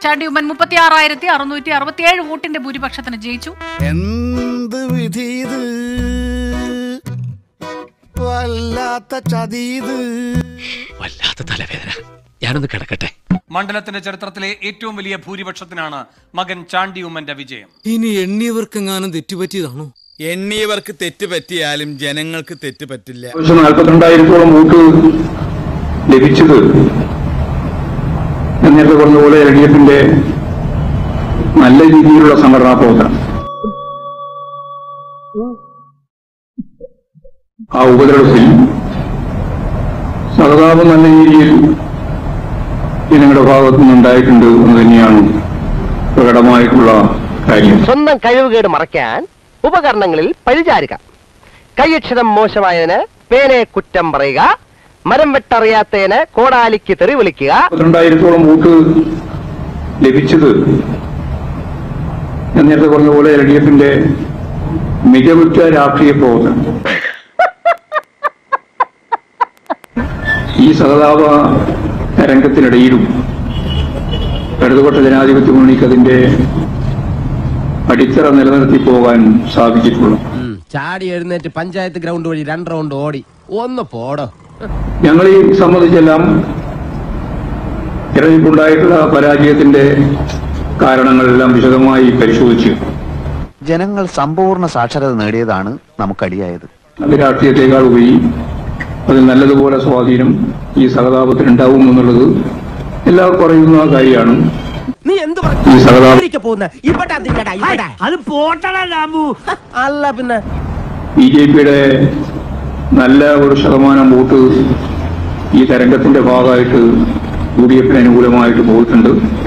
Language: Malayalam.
ചാണ്ടി ഉമ്മൻ മുപ്പത്തി ആറായിരത്തി അറുന്നൂറ്റി അറുപത്തിയേഴ് വോട്ടിന്റെ ഭൂരിപക്ഷത്തിന് ജയിച്ചു എന്ത് വിധി ഇത് വല്ലാത്ത ചതീത് വല്ലാത്ത തലവേദന ഞാനൊന്ന് കിടക്കട്ടെ മണ്ഡലത്തിന്റെ ചരിത്രത്തിലെ ഏറ്റവും വലിയ ഭൂരിപക്ഷത്തിനാണ് മകൻ ചാണ്ടി ഉമ്മന്റെ വിജയം ഇനി എണ്ണിയവർക്കെങ്ങാനും തെറ്റുപറ്റിയതാണോ എണ്ണിയവർക്ക് തെറ്റ് പറ്റിയാലും ജനങ്ങൾക്ക് തെറ്റ് പറ്റില്ല ഏകദേശം നാൽപ്പത്തിരണ്ടായിരത്തോളം വോട്ട് ലഭിച്ചത് ഞാൻ നേരത്തെ പറഞ്ഞതുപോലെ എൽ ഡി എഫിന്റെ നല്ല രീതിയിലുള്ള സംഘടനാ പ്രവർത്തനം ആ ഉപതെരഞ്ഞെടുപ്പിൽ സഹതാപം നല്ല രീതിയിൽ ജനങ്ങളുടെ ഭാഗത്തു നിന്നുണ്ടായിട്ടുണ്ട് എന്ന് തന്നെയാണ് പ്രകടമായിട്ടുള്ള കാര്യം സ്വന്തം കഴിവുകേട് മറയ്ക്കാൻ ഉപകരണങ്ങളിൽ പഴിചാരുക കൈയക്ഷരം മോശമായതിന് പേനെ കുറ്റം പറയുക മരം വെട്ടറിയാത്തതിന് കോടാലിക്ക് തെറി വിളിക്കുക പന്ത്രണ്ടായിരത്തോളം വോട്ട് ലഭിച്ചത് ഞാൻ നേരത്തെ പറഞ്ഞതുപോലെ എൽ ഡി എഫിന്റെ മികവുറ്റ രാഷ്ട്രീയ പ്രവർത്തനം ഈ സഹതാപ രംഗത്തിനിടയിലും ഇടതുപക്ഷ ജനാധിപത്യ മുന്നണിക്ക് അതിന്റെ അടിത്തറ നിലനിർത്തി പോകാൻ സാധിച്ചിട്ടുള്ളൂ ചാടി എഴുന്നേറ്റ് പഞ്ചായത്ത് ഗ്രൗണ്ട് വഴി രണ്ട് റൗണ്ട് ഓടി ഒന്ന് പോടോ ഞങ്ങൾ ഈ സംബന്ധിച്ചെല്ലാം തെരഞ്ഞെടുപ്പുണ്ടായിട്ടുള്ള പരാജയത്തിന്റെ കാരണങ്ങളെല്ലാം വിശദമായി പരിശോധിച്ചു ജനങ്ങൾ സമ്പൂർണ്ണ സാക്ഷരത നേടിയതാണ് നമുക്കടിയായത് അത് രാഷ്ട്രീയത്തെക്കാൾ ഉപരി അതിൽ നല്ലതുപോലെ സ്വാധീനം ഈ സഹതാപത്തിന് ഉണ്ടാവും എന്നുള്ളത് എല്ലാവർക്കും അറിയുന്ന കാര്യമാണ് നീ എന്ത് ഈ സഹതാപം പോകുന്ന ഇവിടെ അത് പോട്ടടാ അല്ല പിന്നെ ബി ജെ പിയുടെ നല്ല ഒരു ശതമാനം വോട്ട് ഈ തരംഗത്തിന്റെ ഭാഗമായിട്ട് യു ഡി എഫിന് അനുകൂലമായിട്ട് പോയിട്ടുണ്ട്